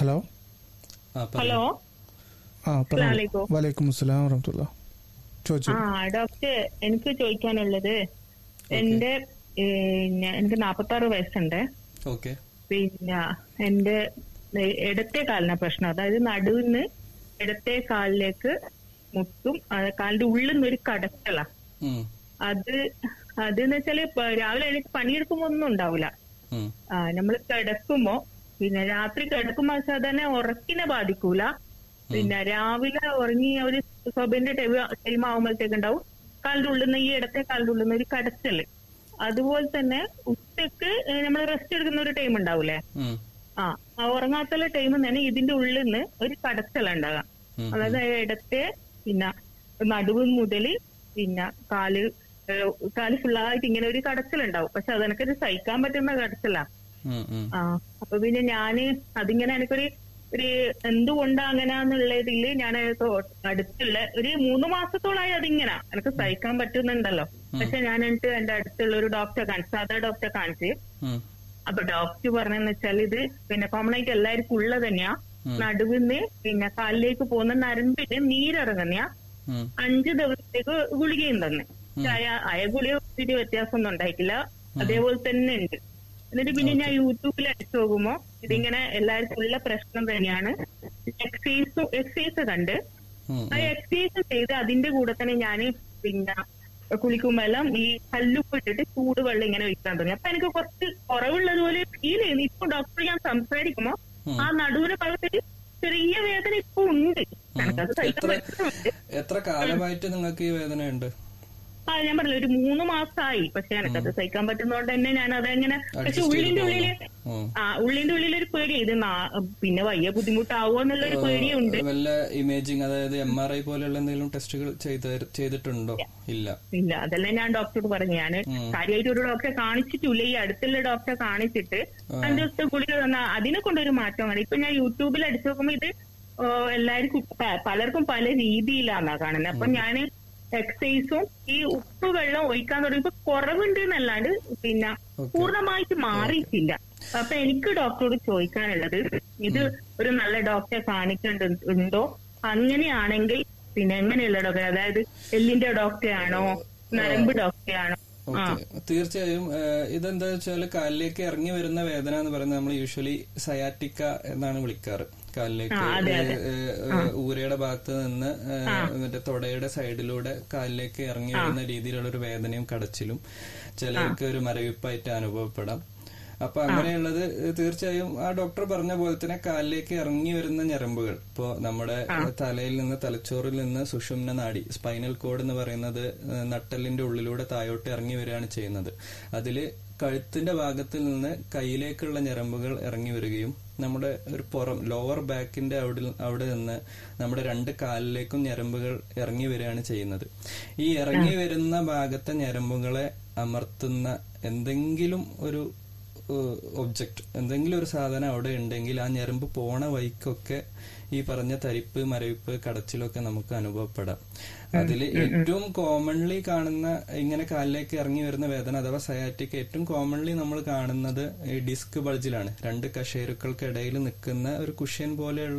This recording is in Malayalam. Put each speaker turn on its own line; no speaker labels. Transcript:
ഹലോ
ആ
ഹലോ
ആ
അസ്സലാമലൈക്കും.
വലൈക്കും അസ്സലാം വറഹമത്തുള്ള ചോദിച്ചു
ആ ഡോക്ടർ എനിക്ക് ചോദിക്കാനുള്ളത് എന്റെ ഏ, ഞാൻ- എനിക്ക് നാപ്പത്തി ആറ് വയസ്സുണ്ട്
ഓക്കെ
പിന്നെ എന്റെ ഏ, ഇടത്തെ കാലിന പ്രശ്നം അതായത് നടുവിന്ന് ഇടത്തെ കാലിലേക്ക് മുട്ടും അത് കാലിന്റെ ഉള്ളിൽ നിന്ന് ഒരു കടക്കല
ഉം,
അത് അതെന്ന് വെച്ചാല് ഇപ്പൊ രാവിലെ എണീറ്റ് പണിയെടുക്കുമ്പോ ഒന്നും ഉണ്ടാവില്ല
ഉം,
ആ നമ്മൾ കിടക്കുമ്പോ പിന്നെ രാത്രി കിടക്കുമ്പോ സാധാരണ ഉറക്കിനെ ബാധിക്കൂല പിന്നെ രാവിലെ ഉറങ്ങി ഒരു സ്വബിന്റെ ടൈം ആവുമ്പോഴത്തേക്ക് ഉണ്ടാവും കാലിന്റെ ഉള്ളിൽ നിന്ന് ഈ ഇടത്തെ കാലിന്റെ ഉള്ളിൽ നിന്ന് ഒരു കടച്ചല് അതുപോലെ തന്നെ ഉച്ചക്ക് നമ്മൾ റെസ്റ്റ് എടുക്കുന്ന ഒരു ടൈം ഉണ്ടാവൂലേ
ഉം,
ആ ആ ഉറങ്ങാത്തുള്ള ടൈം തന്നെ ഇതിന്റെ ഉള്ളിൽ നിന്ന് ഒരു കടച്ചല ഉണ്ടാകാം
ഉം,
അതായത് ഇടത്തെ പിന്നെ നടുവ് മുതൽ പിന്നെ കാല് ഏഹ് കാല് ഫുള്ളായിട്ട് ഇങ്ങനെ ഒരു കടച്ചിലുണ്ടാവും പക്ഷെ അതെനിക്കൊരു സഹിക്കാൻ പറ്റുന്ന കടച്ചിലാ
ഉം, ഉം.
ആ അപ്പൊ പിന്നെ ഞാന് അതിങ്ങനെ എനിക്കൊരു ഒരു എന്തുകൊണ്ടാ അങ്ങനാന്നുള്ളതില് ഞാൻ അടുത്തുള്ള ഒരു മൂന്ന് മാസത്തോളായി അതിങ്ങനെ എനിക്ക് സഹിക്കാൻ പറ്റുന്നുണ്ടല്ലോ പക്ഷെ ഞാൻ എന്നിട്ട് എന്റെ അടുത്തുള്ള ഒരു ഡോക്ടറെ കാണിച്ചു സാധാ ഡോക്ടറെ കാണിച്ച്
ഉം,
അപ്പൊ ഡോക്ടർ പറഞ്ഞെന്ന് വെച്ചാൽ ഇത് പിന്നെ കോമൺ ആയിട്ട് എല്ലാവർക്കും ഉള്ളത് തന്നെയാ നടുവിന്ന് പിന്നെ കാലിലേക്ക് പോകുന്ന നരമ്പിന് നീരിറങ്ങുന്നയാ
ഉം,
അഞ്ച് ദിവസത്തേക്ക് ഗുളികയും തന്നെ പക്ഷെ അയ- അയ ഗുളിക ഒത്തിരി വ്യത്യാസമൊന്നും ഉണ്ടായിട്ടില്ല അതേപോലെ തന്നെ ഉണ്ട് എന്നിട്ട് പിന്നെ ഞാൻ യൂട്യൂബിൽ അടിച്ചു നോക്കുമ്പോ ഇതിങ്ങനെ എല്ലാവർക്കും ഉള്ള പ്രശ്നം തന്നെയാണ് എക്സസൈസും എക്സസൈസ് കണ്ട്
ഉം,
ആ എക്സസൈസ് ചെയ്ത് അതിന്റെ കൂടെ തന്നെ ഞാൻ പിന്നെ കുളിക്കുമ്പോഴെല്ലാം ഈ കല്ലുപ്പ് ഇട്ടിട്ട് ചൂടുവെള്ളം ഇങ്ങനെ ഒഴിക്കാൻ തുടങ്ങി അപ്പൊ എനിക്ക് കുറച്ച് കുറവുള്ളതുപോലെ ഫീൽ ചെയ്യുന്നു ഇപ്പൊ ഡോക്ടർ ഞാൻ സംസാരിക്കുമ്പോ ആ നടുവിന് ഭാഗത്ത് ചെറിയ വേദന ഇപ്പൊ ഉണ്ട് എനിക്കത് സഹിക്കാൻ
എത്ര
പറ്റുന്നുണ്ട്
എത്ര കാലമായിട്ട് നിങ്ങൾക്ക് ഈ വേദനയുണ്ട്
ആ ഞാൻ പറഞ്ഞില്ല ഒരു മൂന്ന് മാസമായി പക്ഷെ എനിക്കത് സഹിക്കാൻ പറ്റുന്നതുകൊണ്ട് തന്നെ ഞാൻ അതെങ്ങനെ പക്ഷെ
Adjust ചെയ്ത്
ഉള്ളിന്റെ ഉള്ളില്
ഉം.
ആ ഉള്ളിന്റെ ഉള്ളിൽ ഒരു പേടി ഇത് നാ- പിന്നെ വയ്യ ബുദ്ധിമുട്ടാവോ എന്നുള്ള ഒരു പേടിയുണ്ട്
വല്ല ഇമേജിങ് അതായത് എം ആർ ഐ പോലെയുള്ള എന്തെങ്കിലും ടെസ്റ്റുകൾ ചെയ്ത ചെയ്തിട്ടുണ്ടോ ഇല്ല
ഇല്ല അതല്ലേ ഞാൻ ഡോക്ടറോട് പറഞ്ഞു ഞാൻ കാര്യമായിട്ട് ഒരു ഡോക്ടറെ കാണിച്ചിട്ടില്ല ഈ അടുത്തുള്ള ഡോക്ടറെ കാണിച്ചിട്ട് അഞ്ച് ദിവസത്തെ ഗുളിക തന്ന അതിനെ കൊണ്ടൊരു മാറ്റം വന്നു ഇപ്പൊ ഞാൻ യൂട്യൂബിൽ അടിച്ചു നോക്കുമ്പോ ഇത് ഓ, എല്ലാവർക്കും പ- പലർക്കും പല രീതിയിലാന്നാ കാണുന്നത് അപ്പൊ ഞാൻ എക്സസൈസും ഈ ഉപ്പ് വെള്ളം ഒഴിക്കാൻ തുടങ്ങിയപ്പോ കുറവുണ്ട് എന്നല്ലാണ്ട് പിന്നെ പൂർണ്ണമായിട്ട് മാറിയിട്ടില്ല അപ്പൊ എനിക്ക് ഡോക്ടറോട് ചോദിക്കാനുള്ളത് ഇത് ഒരു നല്ല ഡോക്ടറെ കാണിക്കേണ്ടതുണ്ടോ അങ്ങനെയാണെങ്കിൽ പിന്നെ എങ്ങനെയുള്ള ഡോക്ടർ അതായത് എല്ലിന്റെ ഡോക്ടറെ ആണോ നരമ്പ് ഡോക്ടറെ ആണോ ആ
ഓക്കെ തീർച്ചയായും ഏഹ്, ഇതെന്താ വെച്ചാൽ കാലിലേക്ക് ഇറങ്ങി വരുന്ന വേദന എന്ന് പറയുന്നത് നമ്മൾ യൂഷ്വലി സയാറ്റിക്ക എന്നാണ് വിളിക്കാറ് കാലിലേക്ക് ഏഹ്, ഏഹ്, ഊരയുടെ ഭാഗത്ത് നിന്ന് ഏഹ്, മറ്റേ തൊടയുടെ സൈഡിലൂടെ കാലിലേക്ക് ഇറങ്ങി വരുന്ന രീതിയിലുള്ള ഒരു വേദനയും കടച്ചിലും ചിലർക്ക് ഒരു മരവിപ്പായിട്ട് അനുഭവപ്പെടാം അപ്പൊ അങ്ങനെയുള്ളത് തീർച്ചയായും ആ ഡോക്ടർ പറഞ്ഞ പോലെ തന്നെ കാലിലേക്ക് ഇറങ്ങി വരുന്ന ഞരമ്പുകൾ ഇപ്പോ നമ്മുടെ തലയിൽ നിന്ന് തലച്ചോറിൽ നിന്ന് സുഷുമ്ന നാഡി സ്പൈനൽ കോഡ് എന്ന് പറയുന്നത് ഏഹ്, നട്ടെല്ലിന്റെ ഉള്ളിലൂടെ താഴോട്ട് ഇറങ്ങി വരികയാണ് ചെയ്യുന്നത് അതില് കഴുത്തിന്റെ ഭാഗത്തിൽ നിന്ന് കയ്യിലേക്കുള്ള ഞരമ്പുകൾ ഇറങ്ങി വരികയും നമ്മുടെ ഒരു പുറം ലോവർ ബാക്കിന്റെ അവിടെ അവിടെ നിന്ന് നമ്മുടെ രണ്ട് കാലിലേക്കും ഞരമ്പുകൾ ഇറങ്ങി വരികയാണ് ചെയ്യുന്നത് ഈ ഇറങ്ങി വരുന്ന ഭാഗത്തെ ഞരമ്പുകളെ അമർത്തുന്ന എന്തെങ്കിലും ഒരു ഒബ്ജക്റ്റ് എന്തെങ്കിലും ഒരു സാധനം അവിടെ ഉണ്ടെങ്കിൽ ആ ഞരമ്പ് പോണ വഴിക്കൊക്കെ ഈ പറഞ്ഞ തരിപ്പ് മരവിപ്പ് കടച്ചിലൊക്കെ നമുക്ക് അനുഭവപ്പെടാം അതിൽ ഏറ്റവും കോമൺലി കാണുന്ന ഇങ്ങനെ കാലിലേക്ക് ഇറങ്ങി വരുന്ന വേദന അഥവാ സയാറ്റിക് ഏറ്റവും കോമൺലി നമ്മൾ കാണുന്നത് ഈ ഡിസ്ക് ബൾജിലാണ് രണ്ട് കശേരുക്കൾക്കിടയിൽ നിൽക്കുന്ന ഒരു കുഷ്യൻ പോലെയുള്ള